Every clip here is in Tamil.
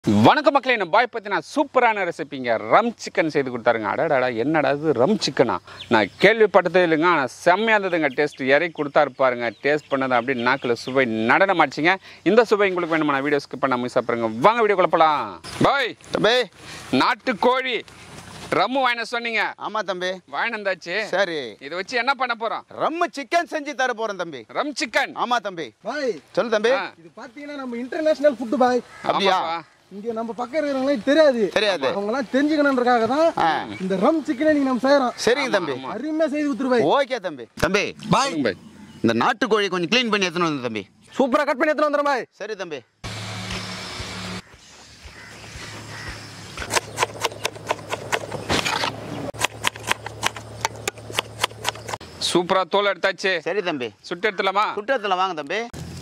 வணக்கம் மக்களே நம்ம பாய் பற்றி நான் சூப்பரான ரெசிபிங்க ரம் சிக்கன் செய்து கொடுத்தாருங்க அடடாடா என்னடா இது ரம் சிக்கனா நான் கேள்விப்பட்டதே இல்லைங்க ஆனால் செம்மையாக இருந்ததுங்க டேஸ்ட் இறக்கி கொடுத்தாரு பாருங்க டேஸ்ட் பண்ணது அப்படி நாக்கில் சுவை நடனம் ஆச்சுங்க இந்த சுவை உங்களுக்கு வேணுமா நான் வீடியோ ஸ்கிப் பண்ண மிஸ் சாப்பிடுங்க வாங்க வீடியோ குழப்பலாம் பாய் தம்பி நாட்டு கோழி ரம்மு வாங்கின சொன்னீங்க ஆமா தம்பி வாங்கின வந்தாச்சு சரி இதை வச்சு என்ன பண்ண போகிறோம் ரம்மு சிக்கன் செஞ்சு தர போறேன் தம்பி ரம் சிக்கன் ஆமா தம்பி பாய் சொல்லு தம்பி ஆ. இது பாத்தீங்கன்னா நம்ம இன்டர்நேஷனல் ஃபுட் பாய் அப்படியா ஆமாப்பா. இங்க நம்ம பக்கம் இருக்கிறவங்களுக்கு தெரியாது தெரியாது. அவங்க எல்லாம் தெரிஞ்சுக்கணுன்றதுக்காக தான் இந்த ரம் சிக்கனை நீங்க நம்ம செய்யறோம் சரிங்க தம்பி அருமையா செய்து கொடுத்துரு பாய் ஓகே தம்பி தம்பி சொல்லுங்க பாய் இந்த நாட்டுக்கோழி கொஞ்சம் க்ளீன் பண்ணி எடுத்துன்னு வந்து தம்பி சூப்பரா கட் பண்ணி எடுத்துட்டு வந்துடுறேன் பாய் சரி தம்பி சூப்பராக தோல் எடுத்தாச்சு சரி தம்பி சுட்டு எடுத்துலாமா சுட்டத்துல வாங்க தம்பி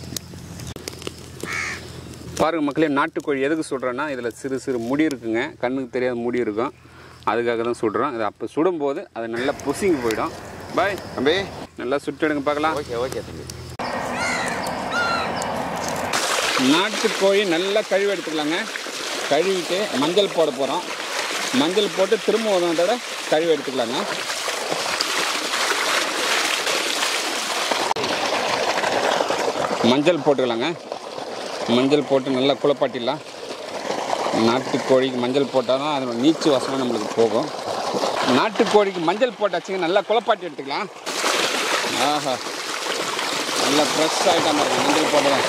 பாருங்க மக்களே நாட்டுக்கோழி எதுக்கு சுடுறேன்னா இதில் சிறு சிறு முடி இருக்குங்க கண்ணுக்கு தெரியாத முடி இருக்கும் அதுக்காக தான் சுடுறோம் இது அப்போ சுடும்போது அது நல்லா புசிங்கி போயிடும் பாய் தம்பி நல்லா சுட்டு எடுங்க பார்க்கலாம் ஓகே ஓகே தம்பி நாட்டுக்கோழி நல்லா கழுவி எடுத்துக்கலாங்க கழுவிட்டு மஞ்சள் போட போகிறோம் மஞ்சள் போட்டு திரும்ப ஒரு தடவை கழுவி எடுத்துக்கலாங்க மஞ்சள் போட்டுக்கலாங்க மஞ்சள் போட்டு நல்லா குழப்பாட்டிடலாம் நாட்டுக்கோழிக்கு மஞ்சள் போட்டால் தான் அதனோட நீச்சு வாசனை நம்மளுக்கு போகும் நாட்டுக்கோழிக்கு மஞ்சள் போட்டாச்சுங்க நல்லா குழப்பாட்டி எடுத்துக்கலாம் ஆஹா நல்லா ஃப்ரெஷ் ஆகிட்டா மாதிரி மஞ்சள் போட்டதான்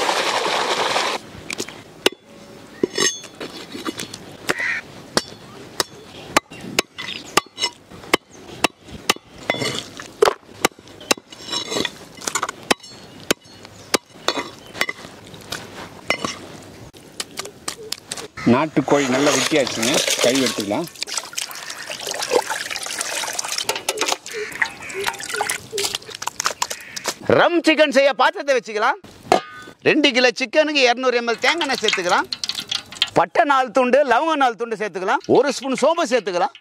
நாட்டுக்கோழி நல்லா வெட்டியாச்சுங்க கழுவி எடுத்துக்கலாம் ரம் சிக்கன் செய்ய பாத்திரத்தை வச்சுக்கலாம் ரெண்டு கிலோ சிக்கனுக்கு இரநூறு எம்எல் தேங்காய் எண்ணெய் சேர்த்துக்கலாம் பட்டை நாலு துண்டு லவங்க நாலு துண்டு சேர்த்துக்கலாம் ஒரு ஸ்பூன் சோம்பு சேர்த்துக்கலாம்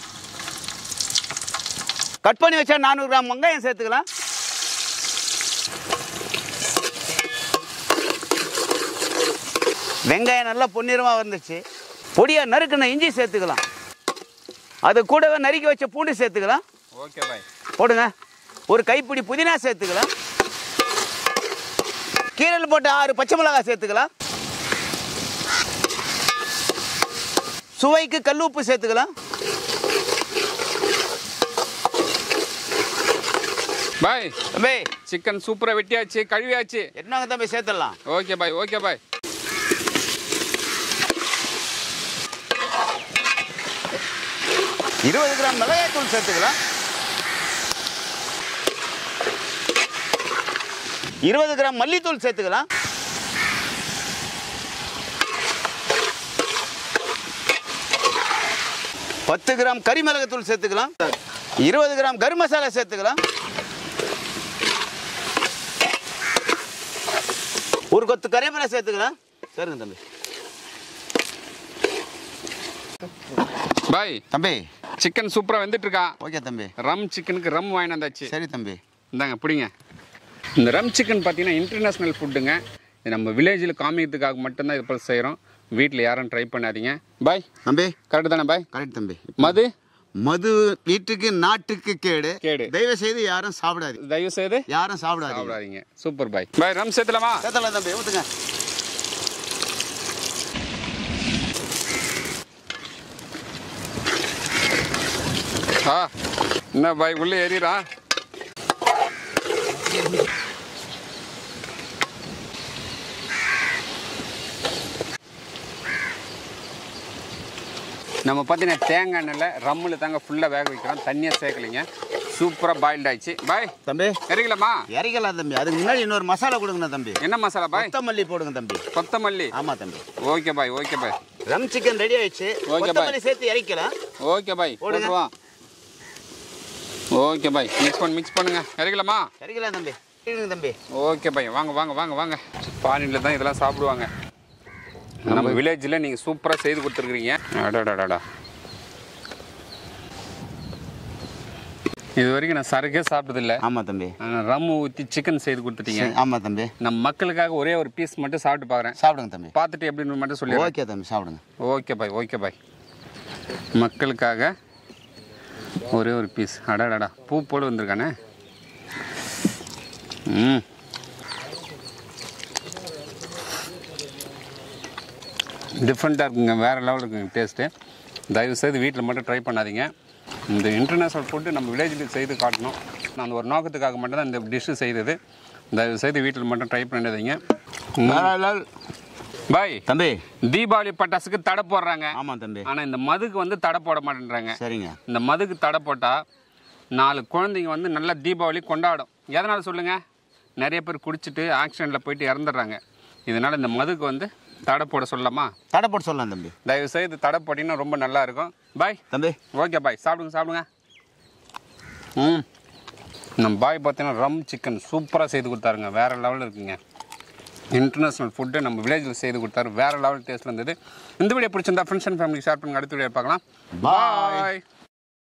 கட் பண்ணி வச்சா நானூறு கிராம் வெங்காயம் சேர்த்துக்கலாம் வெங்காயம் நல்லா பொன்னிறமாக வந்துச்சு பொடியாக நறுக்குன இஞ்சி சேர்த்துக்கலாம் அது கூடவே நறுக்கி வச்ச பூண்டு சேர்த்துக்கலாம் ஓகே பாய் போடுங்க ஒரு கைப்பிடி புதினா சேர்த்துக்கலாம் கீரையில் போட்டு ஆறு பச்சை மிளகாய் சேர்த்துக்கலாம் சுவைக்கு கல் உப்பு சேர்த்துக்கலாம் பாய் தம்பி சிக்கன் சூப்பராக வெட்டியாச்சு கழுவியாச்சு என்னங்க தம்பி சேர்த்துடலாம் ஓகே பாய் ஓகே பாய் இருபது கிராம் மிளகாய் தூள் சேர்த்துக்கலாம் இருபது கிராம் மல்லித்தூள் சேர்த்துக்கலாம் பத்து கிராம் கறி மிளகாத்தூள் சேர்த்துக்கலாம் இருபது கிராம் கரும் மசாலா சேர்த்துக்கலாம் ஒரு கொத்து கறிவேப்பிலை சேர்த்துக்கலாம் சரிங்க தம்பி பாய் தம்பி சிக்கன் சூப்பராக வெந்துட்டு இருக்கா ஓகே தம்பி ரம் சிக்கனுக்கு ரம் வாங்கிட்டு வந்தாச்சு சரி தம்பி இந்தாங்க பிடிங்க இந்த ரம் சிக்கன் பார்த்தீங்கன்னா இன்டர்நேஷ்னல் ஃபுட்டுங்க இது நம்ம வில்லேஜில் காமிக்கிறதுக்காக மட்டும்தான் இது போல் செய்கிறோம் வீட்டில் யாரும் ட்ரை பண்ணாதீங்க பாய் தம்பி கரெக்டு தானே பாய் கரெக்ட் தம்பி மது மது வீட்டுக்கு நாட்டுக்கு கேடு கேடு. தயவு செய்து யாரும் சாப்பிடாது தயவு செய்து யாரும் சாப்பிடாதீங்க சாப்பிடாதீங்க சூப்பர் பாய் பாய் ரம் சேர்த்துலாமா சேர்த்தலாம் தம்பி ஊத்துங்க ஆ என்ன பாய் உள்ளே ஏறிடா நம்ம பார்த்தீங்கன்னா தேங்காய் எண்ணெயில் ரம்மில் தாங்க ஃபுல்லாக வேக வைக்கிறோம் தண்ணியாக சேர்க்கலைங்க சூப்பராக பாயில்ட் ஆயிடுச்சு பாய் தம்பி இறங்கலாமா இறக்கலாம் தம்பி அதுக்கு முன்னாடி இன்னொரு மசாலா கொடுங்கண்ணா தம்பி என்ன மசாலா பாய் கொத்தமல்லி போடுங்க தம்பி கொத்தமல்லி ஆமா தம்பி ஓகே பாய் ஓகே பாய் ரம் சிக்கன் ரெடி ஆயிடுச்சு பாய். கொத்தமல்லி சேர்த்து இறக்கலாம் ஓகே பாய் போடுங்க. போடுவா ஓகே பாய் மிக்ஸ் பண்ணி மிக்ஸ் பண்ணுங்க இறங்கலாமா இறக்கலாம் தம்பி இறங்குங்க தம்பி ஓகே பையன் வாங்க வாங்க வாங்க வாங்க பானியில் தான் இதெல்லாம் சாப்பிடுவாங்க நம்ம வில்லேஜில் நீங்கள் சூப்பராக செய்து கொடுத்துருக்குறீங்க அடாடாடா இது வரைக்கும் நான் சரக்கே சாப்பிட்டதில்ல ஆமாம் தம்பி ஆனால் ரம் ஊற்றி சிக்கன் செய்து கொடுத்துட்டீங்க ஆமாம் தம்பி நம்ம மக்களுக்காக ஒரே ஒரு பீஸ் மட்டும் சாப்பிட்டு பார்க்குறேன் சாப்பிடுங்க தம்பி பார்த்துட்டு எப்படின்னு மட்டும் சொல்லி ஓகே தம்பி சாப்பிடுங்க ஓகே பாய் ஓகே பாய் மக்களுக்காக ஒரே ஒரு பீஸ் அடாடாடா பூ போல வந்திருக்கானே ம் டிஃப்ரெண்ட்டாக இருக்குங்க வேறு லெவலில் இருக்குங்க டேஸ்ட்டு தயவு செய்து வீட்டில் மட்டும் ட்ரை பண்ணாதீங்க இந்த இன்டர்நேஷ்னல் ஃபுட்டு நம்ம வில்லேஜில் செய்து காட்டணும் நான் அந்த ஒரு நோக்கத்துக்காக மட்டும் தான் இந்த டிஷ்ஷு செய்தது தயவு செய்து வீட்டில் மட்டும் ட்ரை பண்ணிடாதீங்க பாய் தம்பி தீபாவளி பட்டாசுக்கு தடை போடுறாங்க ஆமாம் தம்பி ஆனால் இந்த மதுக்கு வந்து தடை போட மாட்டேன்றாங்க சரிங்க இந்த மதுக்கு தடை போட்டால் நாலு குழந்தைங்க வந்து நல்லா தீபாவளி கொண்டாடும் எதனால் சொல்லுங்கள் நிறைய பேர் குடிச்சிட்டு ஆக்சிடெண்ட்டில் போயிட்டு இறந்துடுறாங்க இதனால் இந்த மதுக்கு வந்து தடை போட சொல்லலாமா தடை போட்டு சொல்லலாம் தம்பி தயவு செய்து தடை போட்டிங்கன்னா ரொம்ப நல்லா இருக்கும் பாய் தம்பி ஓகே பாய் சாப்பிடுங்க சாப்பிடுங்க ம் நம்ம பாய் பார்த்தீங்கன்னா ரம் சிக்கன் சூப்பராக செய்து கொடுத்தாருங்க வேறு லெவலில் இருக்குங்க இன்டர்நேஷ்னல் ஃபுட்டு நம்ம வில்லேஜில் செய்து கொடுத்தாரு வேறு லெவல் டேஸ்ட்டில் இருந்தது இந்த வீடியோ பிடிச்சிருந்தா ஃப்ரெண்ட்ஸ் அண்ட் ஃபேமிலி ஷேர் பண்ணுங்க அடுத்த வீடியோ பார்க்கலாம் Bye. பாய்